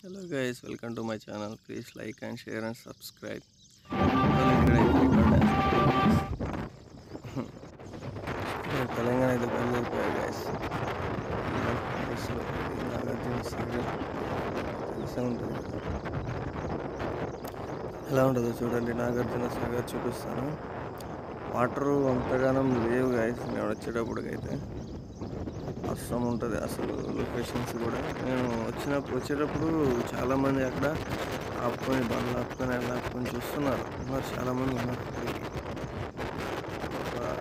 Hello guys welcome to my channel please like and share and subscribe ఇక్కడైతే తెలంగాణ అయితే బయలుదేరిపోయాయి guys బస్సులో ఇది నాగార్జున సాగర్ తెలిసే ఉంటుంది కదా. ఎలా ఉంటుందో చూడండి నాగార్జున సాగర్ చూపిస్తాను వాటర్ అంతగానం లేవు గైస్ నేను వచ్చేటప్పటికైతే అవసరం ఉంటుంది అసలు లొకేషన్స్ కూడా నేను వచ్చినప్పుడు వచ్చేటప్పుడు చాలామంది అక్కడ ఆపుకొని బండ్లు ఆపుకొని అలా ఆపుకొని చూస్తున్నారు ఉన్నారు చాలామంది ఉన్నారు ఇక్కడికి. ఒక-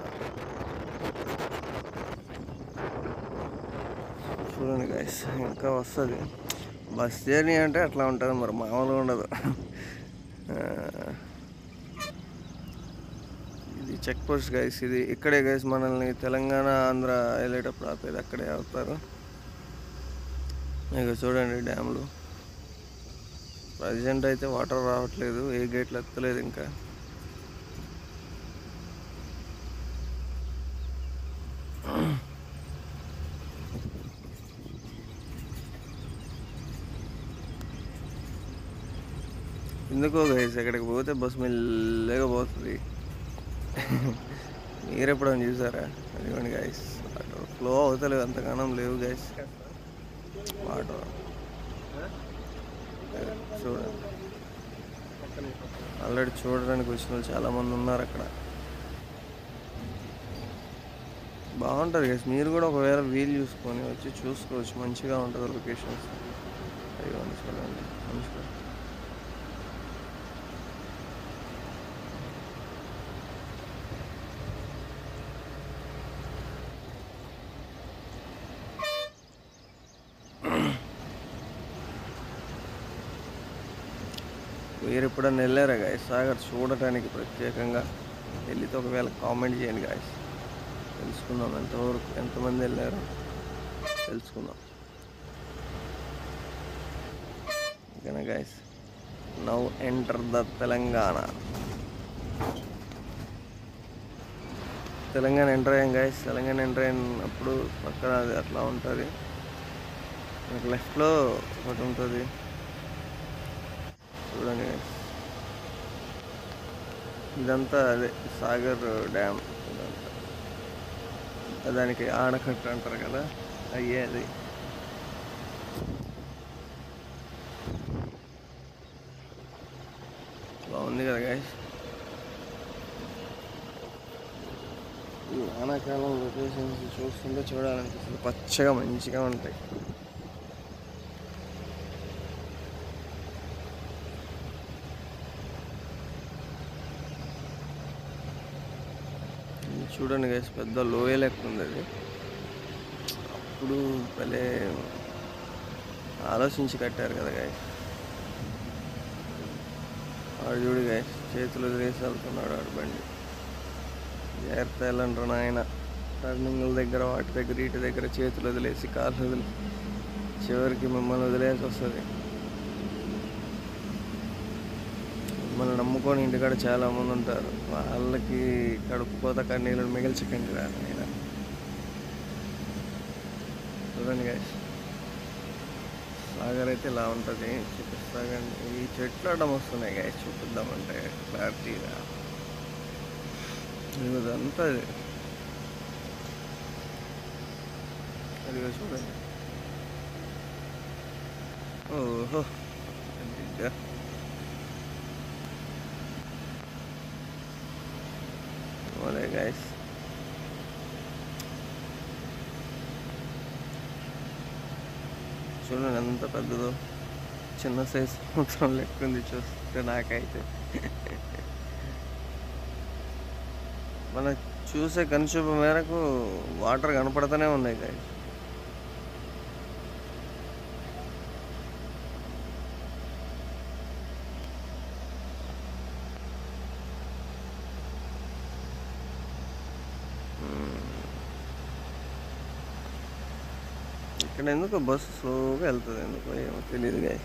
చూడండి గైస్ ఇంకా వస్తుంది బస్ జర్నీ అంటే అట్లా ఉంటుంది మరి మామూలుగా ఉండదు ఆ, ఇది చెక్ పోస్ట్ గైస్ ఇది ఇక్కడే గైస్ మనల్ని తెలంగాణ ఆంధ్ర వెళ్ళేటప్పుడు ఆపేది అక్కడే ఆపుతారు ఇక చూడండి డ్యామ్లు ప్రజెంట్ అయితే వాటర్ రావట్లేదు ఏ గేట్లు ఎత్తలేదు ఇంకా ఎందుకో గైస్ ఎక్కడికి పోతే బస్సు మెల్లగా పోతుంది మీరు ఎప్పుడైనా చూసారా అదిగోండి గైస్ వాటర్ ఫ్లో అవుతలేవు అంతగానం లేవు గైస్ వాటర్ చూడండి ఆల్రెడీ చూడడానికి వచ్చిన వాళ్ళు చాలా మంది ఉన్నారు అక్కడ బాగుంటుంది గైస్ మీరు కూడా ఒకవేళ వీలు చూసుకొని వచ్చి చూసుకోవచ్చు మంచిగా ఉంటుంది లొకేషన్స్ అయ్యోండి చూడండి మంచిగా మీరు ఎప్పుడన్నా వెళ్ళారా గాయస్ సాగర్ చూడటానికి ప్రత్యేకంగా వెళ్ళితే ఒకవేళ కామెంట్ చేయండి గాయస్ తెలుసుకుందాం ఎంతవరకు ఎంతమంది వెళ్ళారు తెలుసుకుందాం ఓకేనా guys now enter the Telangana Telangana enter అయ్యాం గాయస్ తెలంగాణ ఎంటర్ అయినప్పుడు పక్కన అది అట్లా ఉంటుంది మనకు లెఫ్ట్లో ఒకటి ఉంటుంది చూడండి guys. ఇదంతా అదే సాగర్ డ్యామ్ ఇదంతా దానికి ఆనకట్ట అంటారు కదా అయ్యే అది బాగుంది కదా గాయస్ ఈ వానాకాలం లొకేషన్స్ చూస్తుంటే చూడాలనిపిస్తుంది పచ్చగా మంచిగా ఉంటాయి ఇది చూడండి గైస్ పెద్ద లోయ లెక్క ఉంది అది అప్పుడు భలే ఆలోచించి కట్టారు కదా గాయస్ వాడు చూడు గాయస్ చేతులు వదిలేసి వెళ్తున్నాడు వాడు బండి జాగ్రత్త వెళ్ళంటారు నాయన టర్నింగ్ల దగ్గర వాటి దగ్గర వీటి దగ్గర చేతులు వదిలేసి కాళ్ళు వదిలి చివరికి మిమ్మల్ని వదిలేసి వస్తుంది మిమ్మల్ని నమ్ముకొని ఇంటికాడ చాలా మంది ఉంటారు వాళ్ళకి కడుపు కోత కన్నీళ్ళు మిగిల్చకండి రా నాయన చూడండి గాయస్ సాగర్ అయితే ఇలా ఉంటుంది చూపిస్తాగండి ఈ చెట్లు అడ్డం వస్తున్నాయి గాయస్ చూపిద్దామంటే క్లారిటీగా ఇదంతా ఇది అదిగో చూడండి ఓహో అదిగా. ఓలే గైస్ చూడండి ఎంత పెద్దదో చిన్న సైజ్ సముద్రం లెక్క ఉంది చూస్తే నాకైతే మన చూసే కనుచూపు మేరకు వాటర్ కనపడుతూనే ఉన్నాయి గైస్ ఇక్కడ ఎందుకు బస్సు స్లోగా వెళ్తుంది ఎందుకో ఏమో తెలియదు గాయ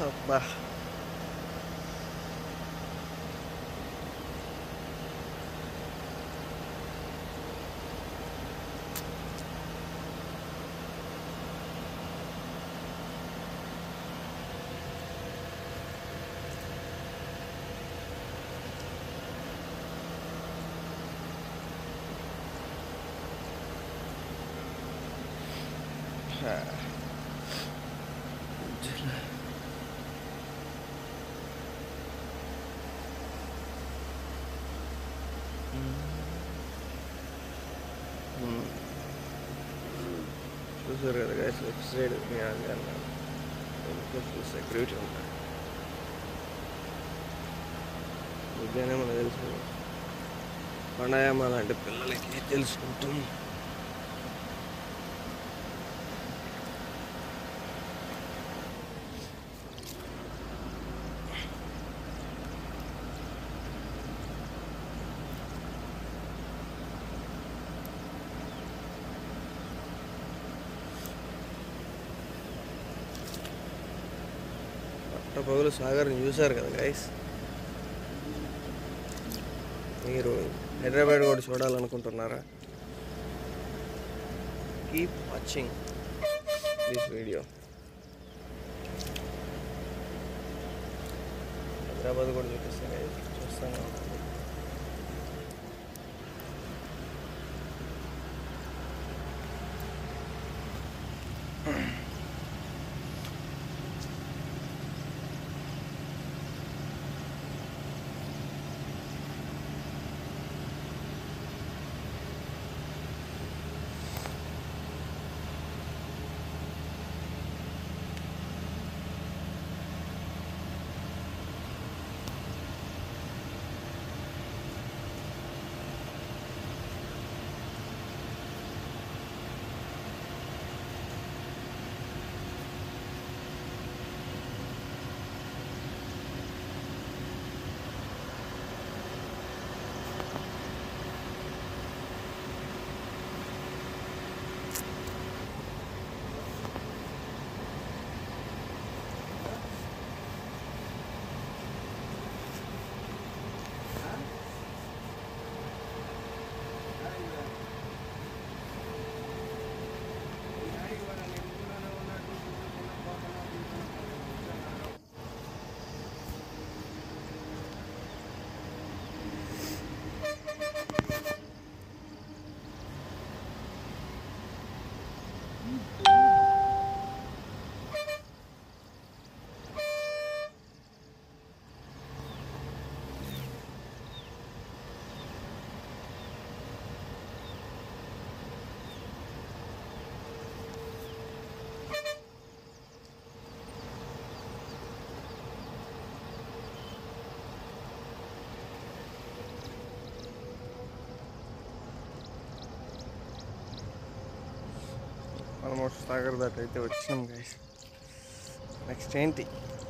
అబ్బా హా. మ్మ్. చూసారు కదా guys, లెఫ్ట్ సైడ్ మీ అది అన్నాను ఫుల్ సెక్యూరిటీ ఉంటాయి విద్యానే మనకు తెలుసు ప్రాణాయామాలు అంటే పిల్లలకి తెలుసుకుంటాం పట్టపగలు సాగర్ని చూశారు కదా గైస్ మీరు హైదరాబాద్ కూడా చూడాలనుకుంటున్నారా keep watching this video Hyderabad కూడా చూపిస్తాను guys. చూస్తాను ఆల్మోస్ట్ సాగర్ దాకా అయితే వచ్చినాం గైస్ నెక్స్ట్ ఏంటి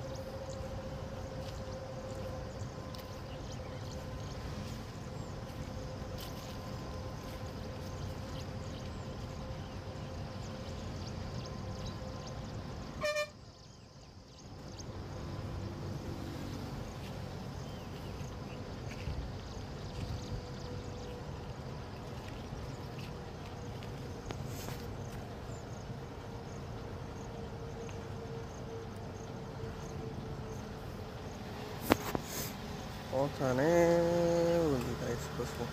పోతానే ఉంది గైస్ బస్సు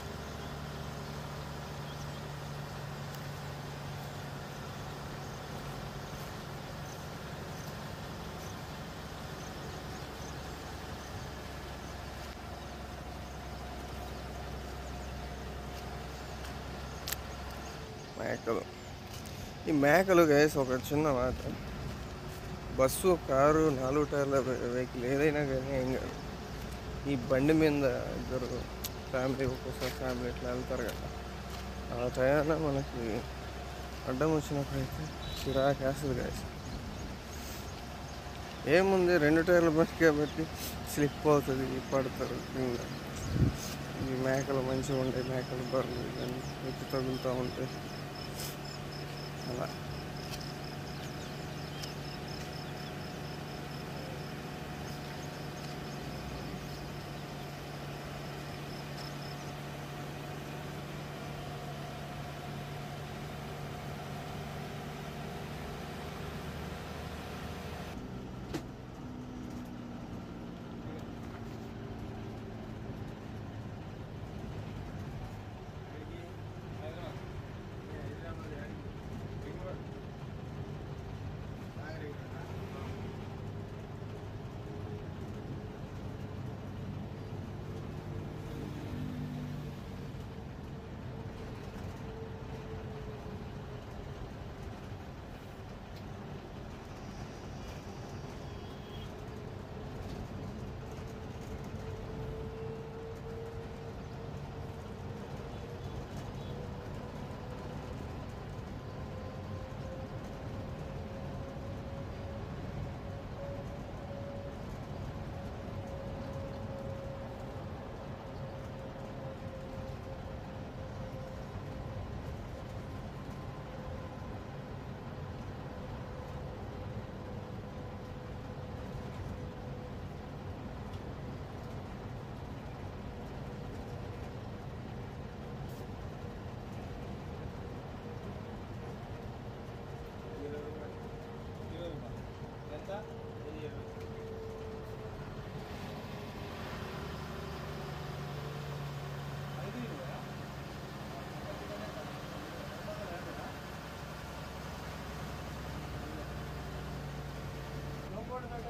మేకలు ఈ మేకలు గైస్ ఒక చిన్న మాట బస్సు కారు నాలుగు టైర్ల వెహికల్ ఏదైనా కానీ ఏం కాదు ఈ బండి మీద ఇద్దరు ఫ్యామిలీ ఒక్కోసారి ఫ్యామిలీ ఇట్లా వెళ్తారు కదా ఆ టయాన మనకి అడ్డం వచ్చినప్పుడైతే చిరాకు వేస్తుంది కాసి ఏముంది రెండు టైర్ల బండి కాబట్టి స్లిప్ అవుతుంది పడతారు కింద ఈ మేకలు మంచిగా ఉంటాయి మేకలు బర్రెలు ఇవన్నీ ఎత్తి తగులుతూ ఉంటాయి అలా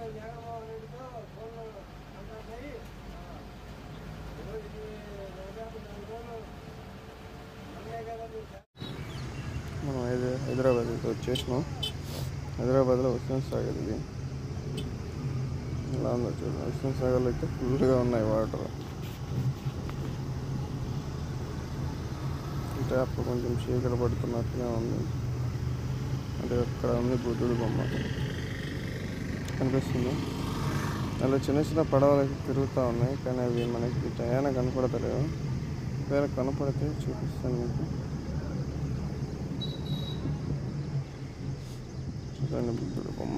మనం హైద హైదరాబాద్ అయితే వచ్చేసినాం హైదరాబాద్లో హుస్సేన్ సాగర్ ఇది ఇలా ఉందో చూడండి హుస్సేన్ సాగర్లో అయితే ఫుల్గా ఉన్నాయి వాటర్ అంటే అప్పుడు కొంచెం చీకటి పడుతున్నట్టుగా ఉంది అంటే అక్కడ ఉంది బుద్ధుడు బొమ్మ కనిపిస్తుంది అలా చిన్న చిన్న పడవలు అయితే తిరుగుతూ ఉన్నాయి కానీ అవి మనకి టయాన కనపడతలేవు ఒకవేళ కనపడితే చూపిస్తాను మీకు చూడండి బుద్ధుడు బొమ్మ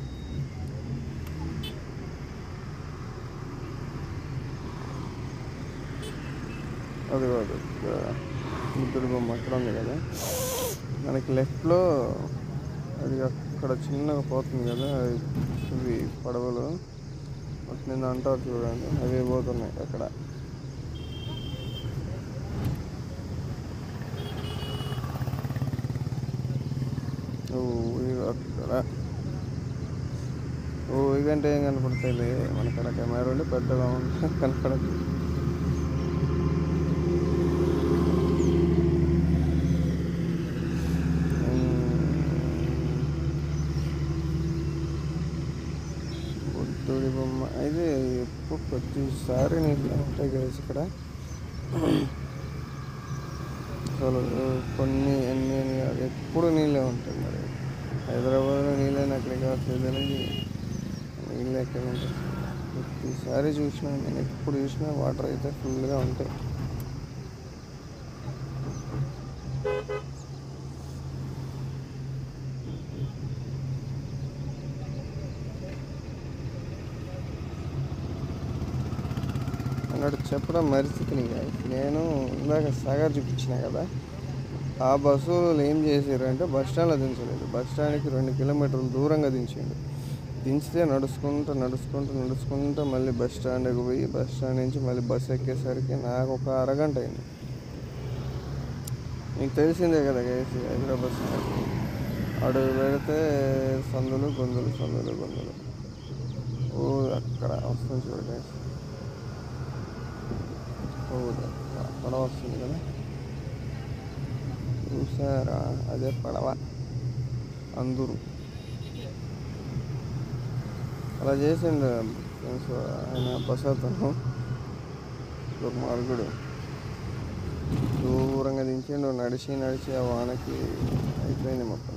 అది కాదు ఇక్కడ బుద్ధుడు బొమ్మ అక్కడ ఉంది కదా మనకి లెఫ్ట్లో అది అక్కడ చిన్నగా పోతుంది కదా అది ఇవి పడవలు వాటి నిన్న అంటారు చూడండి అవి పోతున్నాయి అక్కడ ఓ ఇవి అక్కడ ఓ ఇవంటే ఏం కనపడతాయి మనకి అక్కడ కెమెరా ఉండి పెద్దగా ఉంటే కనపడదు బుద్ధుడి బొమ్మ అయితే ఎప్పుడు ప్రతిసారి నీళ్ళు ఉంటాయి కదా ఇక్కడ అసలు కొన్ని ఎన్ని కాదు, ఎప్పుడు నీళ్ళే ఉంటాయి మరి హైదరాబాద్లో నీళ్ళే అక్కడికి కావట్లేదు అనేది నీళ్ళు ఎక్కడ ఉంటాయి ప్రతిసారి చూసినా నేను ఎప్పుడు చూసినా వాటర్ అయితే ఫుల్గా ఉంటాయి అన్నట్టు చెప్పడం మరిచితిని guys. నేను ఇందాక సాగర్ చూపించిన కదా ఆ బస్సులు ఏం చేశారు అంటే బస్ స్టాండ్లో దించలేదు బస్ స్టాండ్కి రెండు కిలోమీటర్లు దూరంగా దించిండు దించితే నడుచుకుంటూ నడుచుకుంటూ నడుచుకుంటూ మళ్ళీ బస్ స్టాండ్కి పోయి బస్ స్టాండ్ నుంచి మళ్ళీ బస్ ఎక్కేసరికి నాకు ఒక అరగంట అయింది మీకు తెలిసిందే కదా గైస్ హైదరాబాద్ సంగతి. అడుగు పెడితే సందులు గొంతులు సందులు గొంతులు ఓ అక్కడ వస్తుంది చూడండి guys. ఓ అక్కడ పడవ వస్తుంది కదా చూసారా అదే పడవ అందరూ అలా చేసిండు ఫ్రెండ్స్ ఆయన బస్ అతను దుర్మార్గుడు దూరంగా దించిండు నడిచి నడిచి ఆ వానకి అయిపోయింది మొత్తం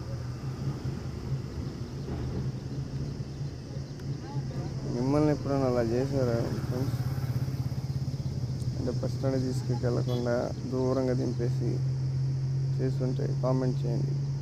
మిమ్మల్ని ఎప్పుడైనా అలా చేశారా ఫ్రెండ్స్ అంటే బస్ స్టాండ్ తీసుకెళ్ళకుండా దూరంగా దింపేసి చేస్తుంటే కామెంట్ చేయండి